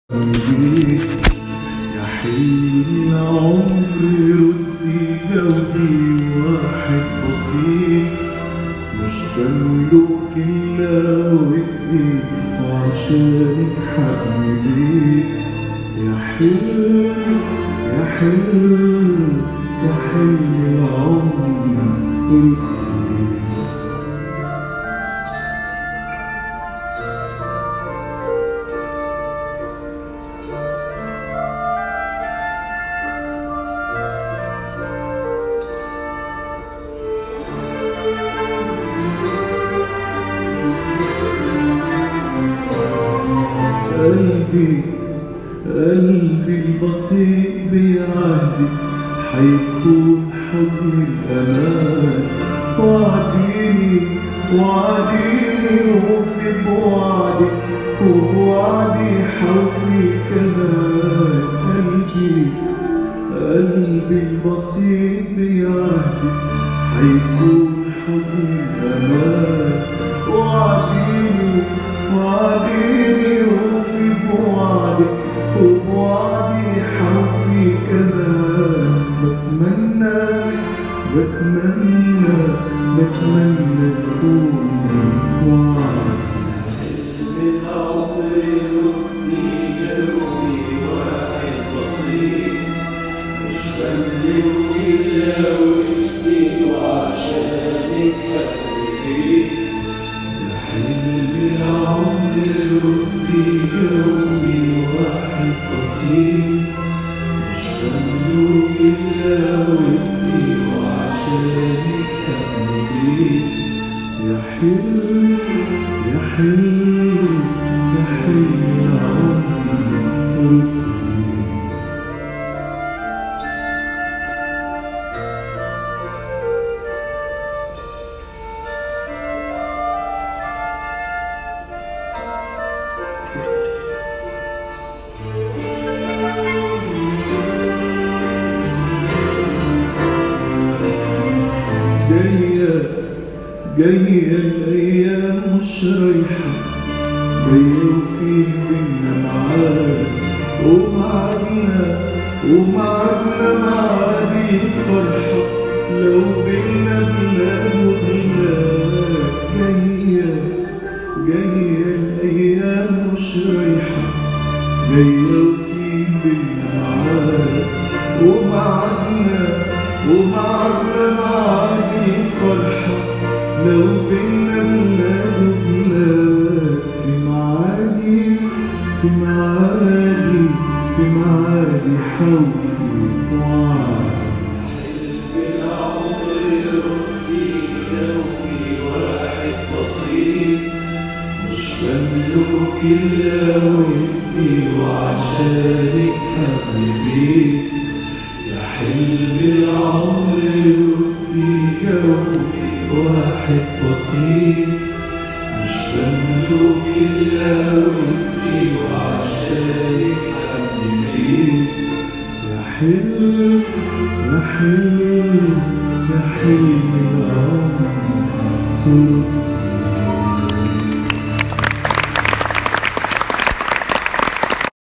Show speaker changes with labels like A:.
A: بيك يا حلم العمر ردي جودي واحد بسيط مش بملك الا ودي وعشانك حبيبي يا حلم يا حلم يا حلم العمر ردي قلبي قلبي البسيط بيعهدك حيكون حضن الأمان وعديني وعديني وفي بوعدك وبوعدي حوفي كمان قلبي قلبي البسيط بيعهدك حيكون حضن الأمان وعديني وعديني وفي بوعدك وبوعدي حوفي كمان بتمنى بتمنى بتمنى تكوني وعدي
B: من عمري ردي جوي واحد بسيط مش بملك إلا وجدي وعشانك حبيبي
A: يا حلم العمر ردي جوي واحد بسيط مش بملك إلا ودي وعشانك حبيبي يا حلم يا حلم يا حلم العمر ردي جاية جاية الأيام مش رايحة جاية وفي بينا معاد ومعادنا ومعادنا معادي الفرحة لو بينا بلاد وبلاد جاية جاية الأيام مش رايحة جاية وفي بينا معاد ومعادنا ومعادنا معادي الفرحة لو بينا بلاد وبلاد في معادي في معادي في معادي حوفي وعادي
B: من عمري ردي جوي واحد بسيط مش بملك إلا ودي وعشانك حبيبي يا حلم العمر ردي جوي واحد بسيط مش بملك إلا ودي وعشانك حبيبي
A: يا حلم يا حلم يا حلم العمر